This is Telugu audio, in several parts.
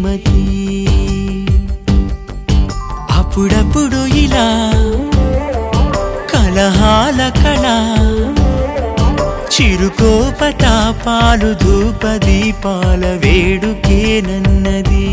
శ్రీమతి అప్పుడప్పుడు ఇలా కలహాల కళ చిరుకోపతాపాలు ధూప దీపాల వేడుకేనన్నది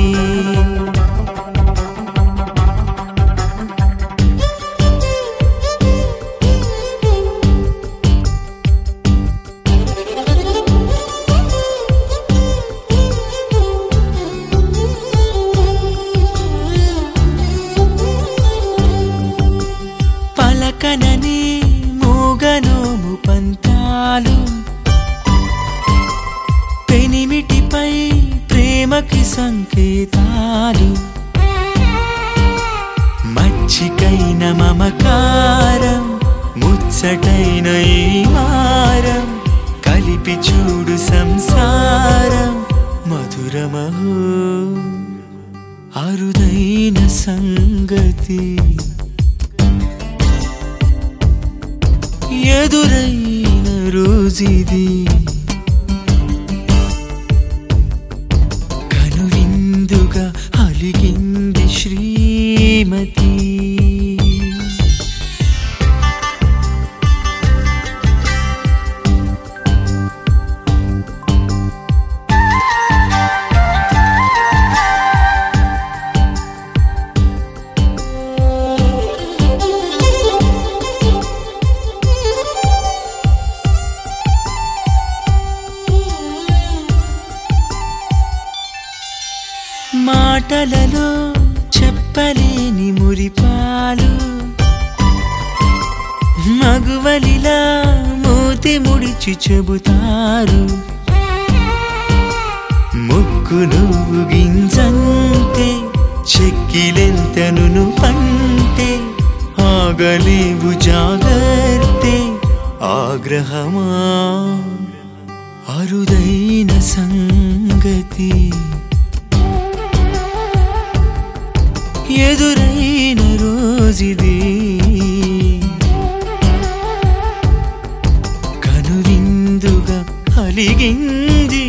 పలకనని మూగనోము పంతాలు పెనిమిటిపై ప్రేమకి సంకేతాలు మచ్చికైన మమకారం ముచ్చటైన ఈ వారం కలిపి చూడు సంసారం మధురమహో అరుదైన సంగతి ఎదురైన రోజుది కనువిందుగా అలిగింది శ్రీమతి మాటలలో చెప్పలేని మురిపాలు మగువలిలా మూతి ముడిచి చెబుతారు ముక్కు నువ్వు గింజంతే చెక్కిలెంతను పంటే ఆగలేవు జాగర్తే ఆగ్రహమా అరుదైన సంగతి ఎదురైన రోజుది కనువిందుగా అలిగింది